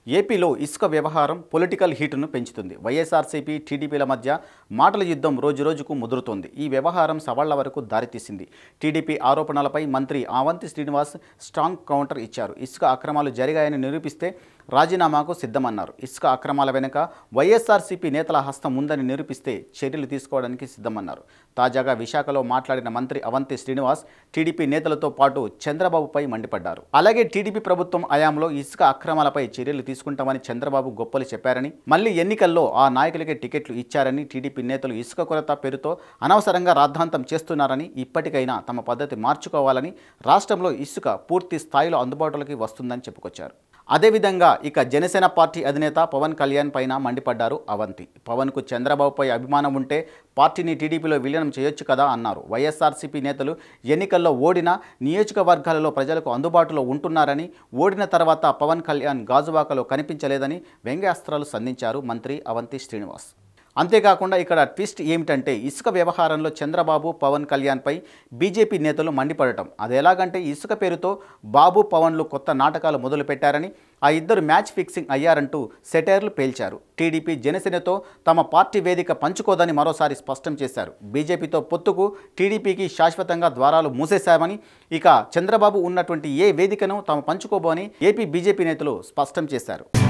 ఏపీలో ఇసుక వ్యవహారం పొలిటికల్ హీటును పెంచుతుంది వైఎస్ఆర్సీపీ టీడీపీల మధ్య మాటల యుద్ధం రోజురోజుకు ముదురుతోంది ఈ వ్యవహారం సవాళ్ల వరకు దారితీసింది టీడీపీ ఆరోపణలపై మంత్రి ఆవంతి శ్రీనివాస్ స్ట్రాంగ్ కౌంటర్ ఇచ్చారు ఇసుక అక్రమాలు జరిగాయని నిరూపిస్తే రాజీనామాకు సిద్ధమన్నారు ఇసుక అక్రమాల వెనుక వైఎస్ఆర్సీపీ నేతల హస్తం ఉందని నిరూపిస్తే చర్యలు తీసుకోవడానికి సిద్ధమన్నారు తాజాగా విశాఖలో మాట్లాడిన మంత్రి అవంతి శ్రీనివాస్ టీడీపీ నేతలతో పాటు చంద్రబాబుపై మండిపడ్డారు అలాగే టీడీపీ ప్రభుత్వం హయాంలో ఇసుక అక్రమాలపై చర్యలు తీసుకుంటామని చంద్రబాబు గొప్పలు చెప్పారని మళ్ళీ ఎన్నికల్లో ఆ నాయకులకే టికెట్లు ఇచ్చారని టీడీపీ నేతలు ఇసుక కొరత పేరుతో అనవసరంగా రాద్ధాంతం చేస్తున్నారని ఇప్పటికైనా తమ పద్ధతి మార్చుకోవాలని రాష్ట్రంలో ఇసుక పూర్తి స్థాయిలో అందుబాటులోకి వస్తుందని చెప్పుకొచ్చారు అదేవిధంగా ఇక జనసేన పార్టీ అధినేత పవన్ కళ్యాణ్ పైన మండిపడ్డారు అవంతి పవన్కు చంద్రబాబుపై అభిమానం ఉంటే పార్టీని టీడీపీలో విలీనం చేయొచ్చు కదా అన్నారు వైఎస్ఆర్సీపీ నేతలు ఎన్నికల్లో ఓడిన నియోజకవర్గాలలో ప్రజలకు అందుబాటులో ఉంటున్నారని ఓడిన తర్వాత పవన్ కళ్యాణ్ గాజువాకలో కనిపించలేదని వ్యంగ్యాస్త్రాలు సంధించారు మంత్రి అవంతి శ్రీనివాస్ అంతేకాకుండా ఇక్కడ ట్విస్ట్ ఏమిటంటే ఇసుక వ్యవహారంలో చంద్రబాబు పవన్ కళ్యాణ్పై బీజేపీ నేతలు మండిపడటం అది ఎలాగంటే ఇసుక పేరుతో బాబు పవన్లు కొత్త నాటకాలు మొదలుపెట్టారని ఆ ఇద్దరు మ్యాచ్ ఫిక్సింగ్ అయ్యారంటూ సెటైర్లు పేల్చారు టీడీపీ జనసేనతో తమ పార్టీ వేదిక పంచుకోదని మరోసారి స్పష్టం చేశారు బీజేపీతో పొత్తుకు టీడీపీకి శాశ్వతంగా ద్వారాలు మూసేశామని ఇక చంద్రబాబు ఉన్నటువంటి ఏ వేదికను తాము పంచుకోబోని ఏపీ బీజేపీ నేతలు స్పష్టం చేశారు